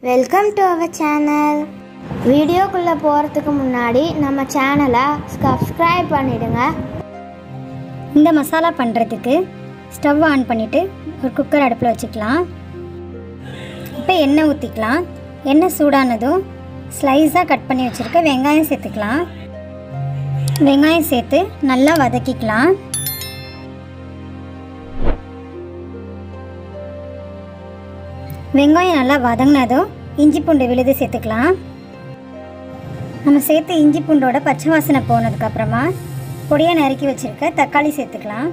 welcome to our channel வீடியோக்குள்ளே போகிறதுக்கு முன்னாடி நம்ம சேனலை சப்ஸ்கிரைப் பண்ணிடுங்க இந்த மசாலா பண்ணுறதுக்கு ஸ்டவ் ஆன் பண்ணிவிட்டு ஒரு குக்கர் அடுப்பில் வச்சுக்கலாம் இப்போ எண்ணெய் ஊற்றிக்கலாம் எண்ணெய் சூடானதும் ஸ்லைஸாக கட் பண்ணி வச்சுருக்க வெங்காயம் சேர்த்துக்கலாம் வெங்காயம் சேர்த்து நல்லா வதக்கிக்கலாம் வெங்காயம் நல்லா வதங்கினதும் இஞ்சி பூண்டு விழுது சேர்த்துக்கலாம் நம்ம சேர்த்து இஞ்சி பூண்டோட பச்சை வாசனை போனதுக்கப்புறமா பொடியாக நறுக்கி வச்சுருக்க தக்காளி சேர்த்துக்கலாம்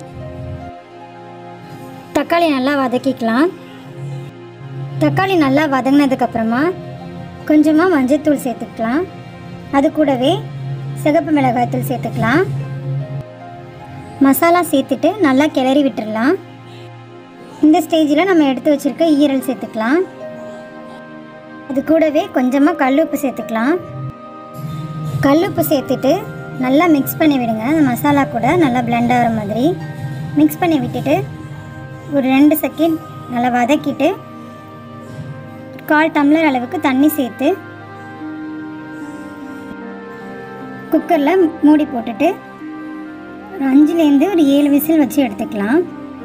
தக்காளி நல்லா வதக்கிக்கலாம் தக்காளி நல்லா வதங்கினதுக்கப்புறமா கொஞ்சமாக மஞ்சள்தூள் சேர்த்துக்கலாம் அது கூடவே சிகப்பு மிளகாய்த்தூள் சேர்த்துக்கலாம் மசாலா சேர்த்துட்டு நல்லா கிளறி விட்டுடலாம் இந்த ஸ்டேஜில் நம்ம எடுத்து வச்சுருக்க ஈரல் சேர்த்துக்கலாம் அது கூடவே கொஞ்சமாக கல்லுப்பு சேர்த்துக்கலாம் கல்லுப்பு சேர்த்துட்டு நல்லா மிக்ஸ் பண்ணி விடுங்க அந்த மசாலா கூட நல்லா blend ஆகிற மாதிரி மிக்ஸ் பண்ணி விட்டுட்டு ஒரு ரெண்டு செகண்ட் நல்லா வதக்கிட்டு கால் டம்ளர் அளவுக்கு தண்ணி சேர்த்து குக்கரில் மூடி போட்டுட்டு ஒரு அஞ்சுலேருந்து ஒரு ஏழு விசில் வச்சு எடுத்துக்கலாம்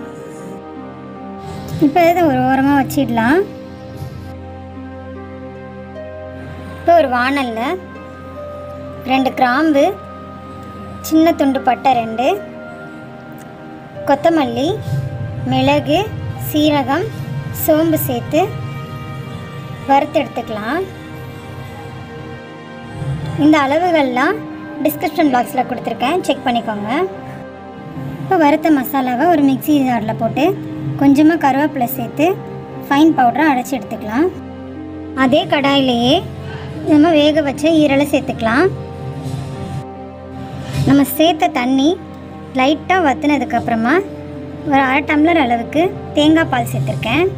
இப்போ இதை ஒரு ஓரமாக வச்சிடலாம் இப்போ ஒரு வாணலில் ரெண்டு கிராம்பு சின்ன துண்டு பட்டை ரெண்டு கொத்தமல்லி மிளகு சீரகம் சோம்பு சேர்த்து வறுத்து எடுத்துக்கலாம் இந்த அளவுகள்லாம் டிஸ்கிரிப்ஷன் பாக்ஸில் கொடுத்துருக்கேன் செக் பண்ணிக்கோங்க இப்போ வறுத்த மசாலாவை ஒரு மிக்ஸி ஜாரில் போட்டு கொஞ்சமாக கருவேப்பிலை சேர்த்து ஃபைன் பவுடரை அரைச்சி எடுத்துக்கலாம் அதே கடாயிலேயே நம்ம வேக வச்ச ஈரலை சேர்த்துக்கலாம் நம்ம சேர்த்த தண்ணி லைட்டாக வற்றினதுக்கப்புறமா ஒரு அரை டம்ளர் அளவுக்கு தேங்காய் பால் சேர்த்துருக்கேன்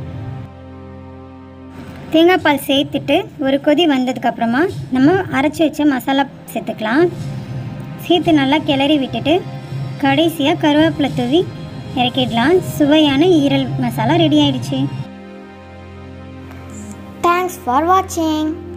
தேங்காய் பால் சேர்த்துட்டு ஒரு கொதி வந்ததுக்கப்புறமா நம்ம அரைச்சி வச்ச மசாலா சேர்த்துக்கலாம் சேர்த்து நல்லா கிளறி விட்டுட்டு கடைசியாக கருவேப்பிலை தூவி இறக்கிடலாம் சுவையான ஈரல் மசாலா ரெடி ஆயிடுச்சு தேங்க்ஸ் ஃபார் வாட்சிங்